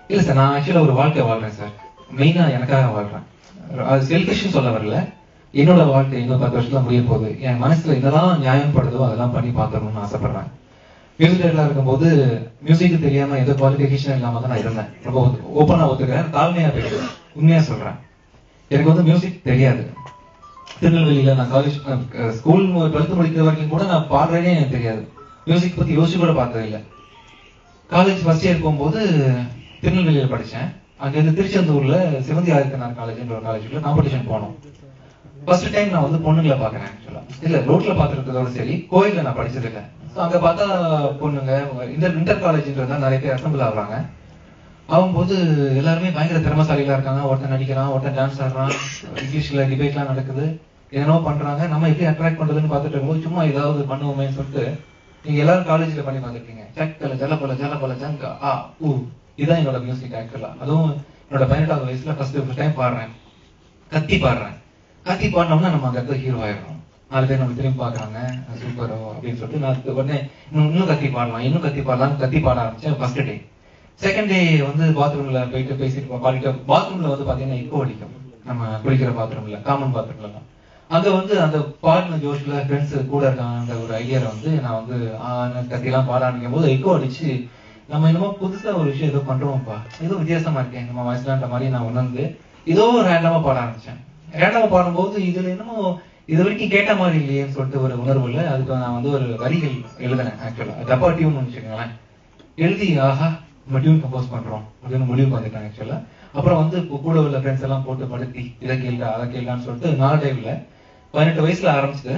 இல்ல சார் நான் ஆக்சுவலா ஒரு வாழ்க்கை வாழ்றேன் சார் மெயினா எனக்காக வாழ்றேன் அது செல்ஃபிஷ்னு சொல்ல வரல என்னோட வாழ்க்கை இன்னும் பத்து வருஷத்துல முடிய போகுது என் மனசுல என்னதான் நியாயம் படுதோ அதெல்லாம் பண்ணி பார்க்கணும்னு ஆசைப்படுறேன் மியூசிக் டேரக்டரா இருக்கும்போது மியூசிக் தெரியாம எந்த குவாலிஃபிகேஷன் இல்லாம தான் நான் இருந்தேன் ரொம்ப ஓப்பனா ஒத்துக்கிறேன் தாழ்மையா பேசுறேன் உண்மையா சொல்றேன் எனக்கு வந்து மியூசிக் தெரியாது திருநெல்வேலியில நான் காலேஜ் ஸ்கூல் டுவெல்த் முடிக்கிற வரைக்கும் கூட நான் பாடுறேனே எனக்கு தெரியாது மியூசிக் பத்தி யோசிச்சு கூட பார்த்தது இல்ல காலேஜ் ஃபர்ஸ்ட் இயர் போகும்போது திருநெல்வேலியில படிச்சேன் அங்க இருந்து திருச்செந்தூர்ல சிவந்தி ஆதித்தனார் காலேஜ்ன்ற ஒரு காலேஜ்ல காம்படிஷன் போனோம் ஃபர்ஸ்ட் டைம் நான் வந்து பொண்ணுங்களை பாக்குறேன் ஆக்சுவலா இல்ல ரோட்ல பாத்துருக்கிறதோட சரி கோயில்ல நான் படிச்சது இல்ல So அங்க பார்த்தா பொண்ணுங்க இன்டர் இன்டர் காலேஜ்ன்றதுனால நிறைய பேர் அசம்பிள் ஆகுறாங்க ஆகும்போது எல்லாருமே பயங்கர திறமசாலிகளா இருக்காங்க ஒருத்தன் நடிக்கிறான் ஒருத்தன் டான்ஸ் ஆடுறான் இங்கிலீஷ்ல டிபேட்லாம் நடக்குது என்னென்னோ பண்றாங்க நம்ம எப்படி அட்ராக்ட் பண்றதுன்னு பார்த்துட்டு இருக்கும்போது சும்மா ஏதாவது பண்ணுவோமேன்னு சொல்லிட்டு நீங்க எல்லாரும் காலேஜ்ல பண்ணி பார்த்துருக்கீங்க சக்கல ஜலபல ஜலபல ஜங்க ஆ ஊ இதுதான் என்னோட மியூசிக் ஆக்சுவலா அதுவும் என்னோட பதினெட்டாவது வயசுல ஃபர்ஸ்ட் ஃபர்ஸ்ட் டைம் பாடுறேன் கத்தி பாடுறேன் கத்தி பாடினோம்னா நம்ம அங்க இருக்க ஹீரோ ஆயிடும் நாலு பேர் நம்ம திரும்பி பாக்குறாங்க சூப்பர் அப்படின்னு சொல்லிட்டு நான் அதுக்கு உடனே இன்னும் இன்னும் கத்தி பாடலாம் இன்னும் கத்தி பாடலாம் கத்தி பாட ஆரம்பிச்சேன் ஃபர்ஸ்ட் டே செகண்ட் டே வந்து பாத்ரூம்ல போயிட்டு பேசிட்டு பாடிட்டு பாத்ரூம்ல வந்து பாத்தீங்கன்னா இப்போ அடிக்கும் நம்ம குளிக்கிற பாத்ரூம்ல காமன் பாத்ரூம்ல தான் அங்க வந்து அந்த பாடின ஜோஷ்ல ஃப்ரெண்ட்ஸ் கூட இருக்காங்க அந்த ஒரு ஐடியால வந்து நான் வந்து ஆஹ் கத்திலாம் பாட ஆரம்பிக்கும் போது எக்கோ அடிச்சு நம்ம என்னமோ புதுசா ஒரு விஷயம் ஏதோ பண்றோம்ப்பா ஏதோ வித்தியாசமா இருக்கேன் நம்ம வயசுலான்ற மாதிரி நான் உணர்ந்து ஏதோ ரேண்டமா பாட ஆரம்பிச்சேன் ரேண்டமா பாடும்போது இதுல என்னமோ இது வரைக்கும் கேட்ட மாதிரி இல்லையேன்னு சொல்லிட்டு ஒரு உணர்வுல அதுக்கு நான் வந்து ஒரு வரிகள் எழுதினேன் ஆக்சுவலா டப்பா டியூன் வச்சுக்கோங்களேன் எழுதி ஆஹா நம்ம டியூன் கம்போஸ் பண்றோம் அப்படின்னு முடிவுக்கு வந்துட்டேன் ஆக்சுவலா அப்புறம் வந்து இப்போ கூட உள்ள ஃப்ரெண்ட்ஸ் எல்லாம் போட்டு படுத்தி இதை கேள்டா அதை கேள்டான்னு சொல்லிட்டு நாலு டைம்ல பதினெட்டு வயசுல ஆரம்பிச்சது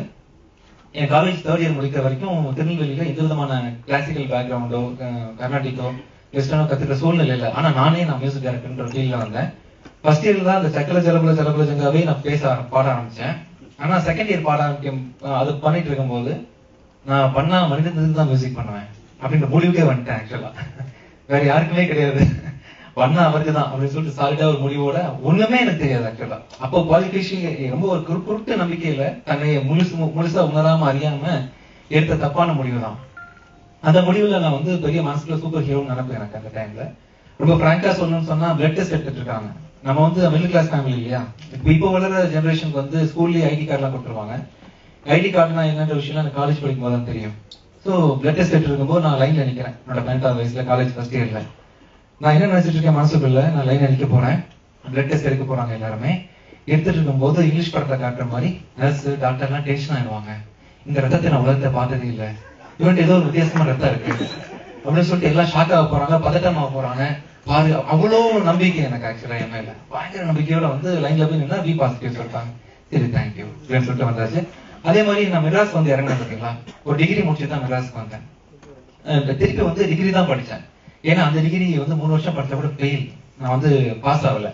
என் காலேஜ் தேர்ட் இயர் முடிக்கிற வரைக்கும் திருநெல்வேலியில எந்த விதமான கிளாசிக்கல் பேக்ரவுண்டோ கர்நாடிக்கோ வெஸ்டர்னோ கத்துக்கிற சூழ்நிலை இல்லை ஆனா நானே நான் மியூசிக் டைரக்டர்ன்ற ஃபீல்ட்ல வந்தேன் ஃபர்ஸ்ட் இயர்ல தான் அந்த சக்கல ஜலபல ஜலபல ஜங்காவே நான் பேச ஆர- பாட ஆரம்பிச்சேன் ஆனா செகண்ட் இயர் பாட ஆரம்பிக்கும் அது பண்ணிட்டு இருக்கும்போது நான் பண்ணா மனிதனுக்கு தான் மியூசிக் பண்ணுவேன் அப்படின்ற முடிவுக்கே வந்துட்டேன் ஆக்சுவலா வேற யாருக்குமே கிடையாது பண்ணா அவருக்கு தான் அப்படின்னு சொல்லிட்டு சாலிடா ஒரு முடிவோட ஒண்ணுமே எனக்கு தெரியாது ஆக்சுவலா அப்போ குவாலிஃபிகேஷன் ரொம்ப ஒரு குரு- குருட்டு நம்பிக்கையில தன்னை முழுசு முழுசா உணராம அறியாம எடுத்த தப்பான முடிவு தான் அந்த முடிவுல நான் வந்து பெரிய மனசுல சூப்பர் ஹீரோன்னு நினைப்பேன் எனக்கு அந்த டைம்ல ரொம்ப பிராங்கா சொல்லணும்னு சொன்னா பிளட் டெஸ்ட் எடுத்துட்டு இருக்காங்க நம்ம வந்து மிடில் கிளாஸ் ஃபேமிலி இல்லையா இப்போ இப்போ வளர ஜெனரேஷனுக்கு வந்து ஸ்கூல்லயே ஐடி கார்டுலாம் கொடுத்துருவாங்க ஐடி கார்டுனா என்னன்ற விஷயம் எனக்கு காலேஜ் படிக்கும் போது தான் தெரியும் ஸோ பிளட் டெஸ்ட் எடுத்து இருக்கும்போது நான் லைன்ல நிக்கிறேன் என்னோட பதினெட்டாவது வயசுல காலேஜ் ஃபர்ஸ்ட் இயர்ல நான் என்ன நினைச்சிட்டு இருக்கேன் மனசுக்குள்ள நான் லைன்ல நிக்க போறேன் பிளட் டெஸ்ட் எடுக்க போறாங்க எல்லாருமே எடுத்துட்டு இருக்கும்போது இங்கிலீஷ் படத்தை காட்டுற மாதிரி நர்ஸ் டாக்டர்லாம் டென்ஷன் ஆயிடுவாங்க இந்த ரத்தத்தை நான் உலகத்தை பார்த்ததே இல்லை இவன்ட்டு ஏதோ ஒரு வித்தியாசமான ரத்தம் இருக்கு அப்படின்னு சொல்லிட்டு எல்லாம் ஷாக் ஆக போறாங்க பதட்டமாக போறாங்க பாரு அவ்வளோ நம்பிக்கை எனக்கு ஆக்சுவலா என் மேல பயங்கர நம்பிக்கையோட வந்து லைன்ல போய் நின்னா பி பாசிட்டிவ் சொல்லிட்டாங்க சரி தேங்க்யூ அப்படின்னு சொல்லிட்டு வந்தாச்சு அதே மாதிரி நான் மெட்ராஸ் வந்து இறங்கினேன் பார்த்தீங்களா ஒரு டிகிரி முடிச்சு தான் மெட்ராஸ்க்கு வந்தேன் அஹ் திருப்பி வந்து டிகிரி தான் படிச்சேன் ஏன்னா அந்த டிகிரி வந்து மூணு வருஷம் படிச்சா கூட ஃபெயில் நான் வந்து பாஸ் ஆகல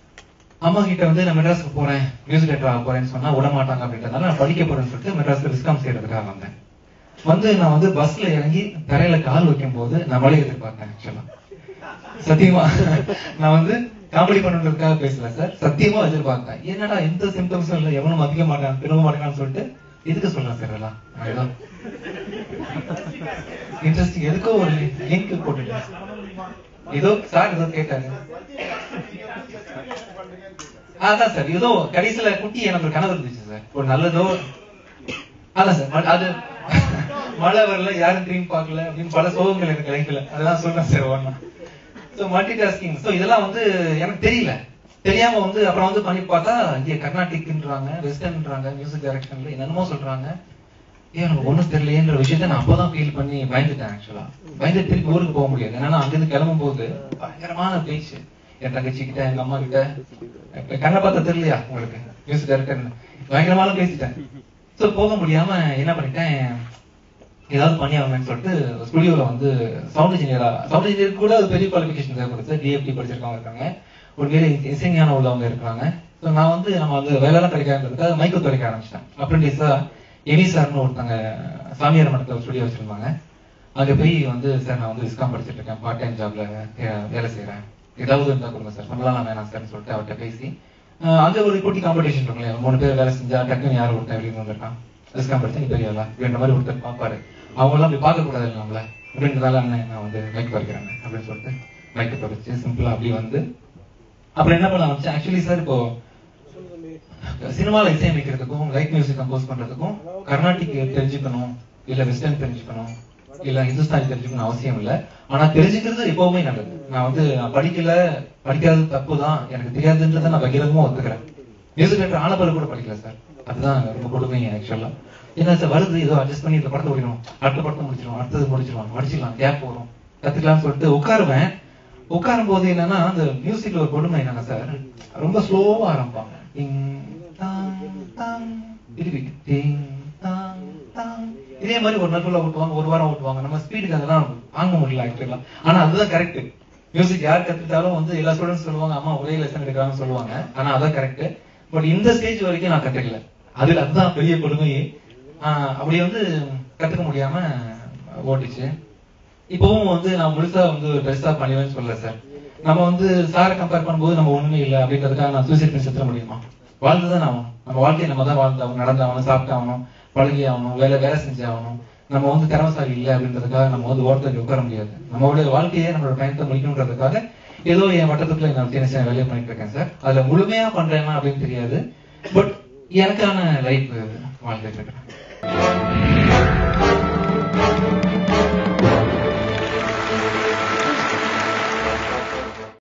அம்மா கிட்ட வந்து நான் மெட்ராஸ்க்கு போறேன் மியூசிக் டேரக்டர் ஆக போறேன்னு சொன்னா விட மாட்டாங்க அப்படின்றதுனால நான் படிக்க போறேன்னு சொல்லிட்டு மெட்ராஸ்ல விஸ்காம் செய்யறதுக்காக வந்தேன் வந்து நான் வந்து பஸ்ல இறங்கி தரையில கால் வைக்கும் போது நான் மழை எதிர்பார்த்தேன் ஆக்சுவலா சத்தியமா நான் வந்து காமெடி பண்ணுறதுக்காக பேசல சார் சத்தியமா எதிர்பார்த்தேன் என்னடா எந்த சிம்டம்ஸும் இல்லை எவனும் மதிக்க மாட்டான் திரும்ப மாட்டேங்கான்னு சொல்லிட்டு இதுக்கு சொல்றேன் சார் எல்லாம் நான் ஏதோ இன்ட்ரெஸ்டிங் எதுக்கோ ஒரு லிங்க் போட்டுட்டேன் ஏதோ சார் ஏதோ கேட்டாரு அதான் சார் ஏதோ கடைசியில குட்டி எனக்கு ஒரு கனவு இருந்துச்சு சார் ஒரு நல்லதோ அதான் சார் ம- அது மழை வரல யாரும் திரும்பி பார்க்கல அப்படின்னு பல சோகங்கள் எனக்கு லைஃப்ல அதெல்லாம் சொல்றேன் சார் ஒண்ணா ஸோ மல்டி டாஸ்கிங் ஸோ இதெல்லாம் வந்து எனக்கு தெரியல தெரியாம வந்து அப்புறம் வந்து பண்ணி பார்த்தா இங்க கர்நாடிக்ன்றாங்க வெஸ்டர்ன்றாங்க மியூசிக் டைரக்ஷன்ல என்னென்னமோ சொல்றாங்க ஏன் எனக்கு ஒண்ணும் தெரியலையேன்ற விஷயத்த நான் அப்பதான் ஃபீல் பண்ணி பயந்துட்டேன் ஆக்சுவலா பயந்து திருப்பி ஊருக்கு போக முடியாது ஏன்னா அங்கிருந்து கிளம்பும் போது பயங்கரமான பேச்சு என் தங்கச்சி கிட்ட எங்க அம்மா கிட்ட இப்ப கண்ணை பார்த்தா தெரியலையா உங்களுக்கு மியூசிக் டைரக்டர் பயங்கரமான பேசிட்டேன் சோ போக முடியாம என்ன பண்ணிட்டேன் ஏதாவது பண்ணி ஆகணும்னு சொல்லிட்டு ஸ்டுடியோல வந்து சவுண்ட் இன்ஜினியரா சவுண்ட் இன்ஜினியர் கூட அது பெரிய குவாலிஃபிகேஷன் தேவைப்படுது டிஎஃப்டி படிச்சிருக்கவங்க இருக்காங்க ஒரு வேலை இசைஞானம் உள்ளவங்க இருக்காங்க ஸோ நான் வந்து நம்ம வந்து வேலையெல்லாம் கிடைக்காதுன்றதுக்காக மைக்கு துறைக்க ஆரம்பிச்சிட்டேன் அப்ரெண்டிஸா எமி சார்னு ஒருத்தங்க சாமியார் மடத்துல ஒரு ஸ்டுடியோ வச்சிருந்தாங்க அங்க போய் வந்து சார் நான் வந்து விஸ்காம் படிச்சிட்டு இருக்கேன் பார்ட் டைம் ஜாப்ல வேலை செய்றேன் ஏதாவது இருந்தா கொடுங்க சார் பண்ணலாம் வேணாம் சார்னு சொல்லிட்டு அவர்கிட்ட பேசி அஹ் அங்க ஒரு குட்டி காம்படிஷன் இருக்கும் இல்லையா மூணு பேர் வேலை செஞ்சா டக்குன்னு யார் ஒருத்தன் அப்படின்னு வந்திருக்கான் விஸ்காம் படிச்சா நீ பெரியவளா அப்படின்ற மாதிரி ஒருத்தர் பார்ப்பாரு அவங்க எல்லாம் அப்படி பார்க்க கூடாது நம்மள அப்படின்றதால அண்ணன் நான் வந்து மைக் பறிக்கிறேன் அப்படின்னு சொல்லிட்டு மைக்கை தொடச்சு சிம்பிளா அப்படி வந்து அப்புறம் என்ன பண்ண ஆரம்பிச்சேன் ஆக்சுவலி சார் இப்போ சினிமால இசையமைக்கிறதுக்கும் லைட் மியூசிக் கம்போஸ் பண்றதுக்கும் கர்நாடிக் தெரிஞ்சுக்கணும் இல்ல வெஸ்டர்ன் தெரிஞ்சுக்கணும் இல்ல ஹிந்துஸ்தானி தெரிஞ்சுக்கணும் அவசியம் இல்ல ஆனா தெரிஞ்சுக்கிறது எப்பவுமே நல்லது நான் வந்து நான் படிக்கல படிக்காதது தப்பு தான் எனக்கு தெரியாதுன்றதை நான் பகிரங்கமா ஒத்துக்கிறேன் மியூசிக் டேரக்டர் ஆனபல கூட படிக்கல சார் அதுதான் ரொம்ப கொடுமை ஆக்சுவலா என்ன சார் வருது ஏதோ அட்ஜஸ்ட் பண்ணி இந்த படத்தை முடிக்கணும் அடுத்த படத்தை முடிச்சிடும் அடுத்தது முடிச்சிடும் முடிச்சிடலாம் கேப் வரும் கத்துக்கலாம்னு சொல்லிட்டு உட்காருவேன் உட்காரும் போது என்னன்னா அந்த மியூசிக்ல ஒரு கொடுமை என்னன்னா சார் ரொம்ப ஸ்லோவா ஆரம்பிப்பாங்க டிங் டாங் டாங் திருப்பி டிங் டாங் டாங் இதே மாதிரி ஒரு நாள் ஃபுல்லா ஓட்டுவாங்க ஒரு வாரம் ஓட்டுவாங்க நம்ம ஸ்பீடுக்கு அதெல்லாம் வாங்க முடியல ஆக்சுவலா ஆனா அதுதான் கரெக்ட் மியூசிக் யார் கத்துக்கிட்டாலும் வந்து எல்லா ஸ்டூடெண்ட்ஸ் சொல்லுவாங்க அம்மா ஒரே லெசன் எடுக்கிறாங்கன்னு சொல்லுவாங்க ஆனா அதான் கரெக்ட் பட் இந்த ஸ்டேஜ் வரைக்கும் நான் கத்துக்கல அதுல அதுதான் பெரிய கொடுமையே ஆஹ் அப்படி வந்து கத்துக்க முடியாம ஓட்டுச்சு இப்பவும் வந்து நான் முழுசா வந்து பெருசா பண்ணிடுவேன்னு சொல்லல சார் நம்ம வந்து சாரை கம்பேர் பண்ணும்போது நம்ம ஒண்ணுமே இல்லை அப்படின்றதுக்காக நான் சூசைட் பண்ணி செத்துற முடியுமா வாழ்ந்துதான் ஆகணும் நம்ம வாழ்க்கையை நம்ம தான் வாழ்ந்தாகணும் நடந்தாகணும் சாப்பிட்டாகணும் பழகி ஆகணும் வேலை வேலை செஞ்சாகணும் நம்ம வந்து திறமசாலி இல்லை அப்படின்றதுக்காக நம்ம வந்து ஓரத்தில் உட்கார முடியாது நம்மளுடைய வாழ்க்கையை நம்மளோட பயணத்தை முடிக்கணுன்றதுக்காக ஏதோ என் வட்டத்துக்குள்ள நான் சின்ன சின்ன வேலையை பண்ணிட்டு இருக்கேன் சார் அதுல முழுமையா பண்றேன்னா அப்படின்னு தெரியாது பட் எனக்கான லைஃப் வாழ்ந்துட்டு இருக்கேன்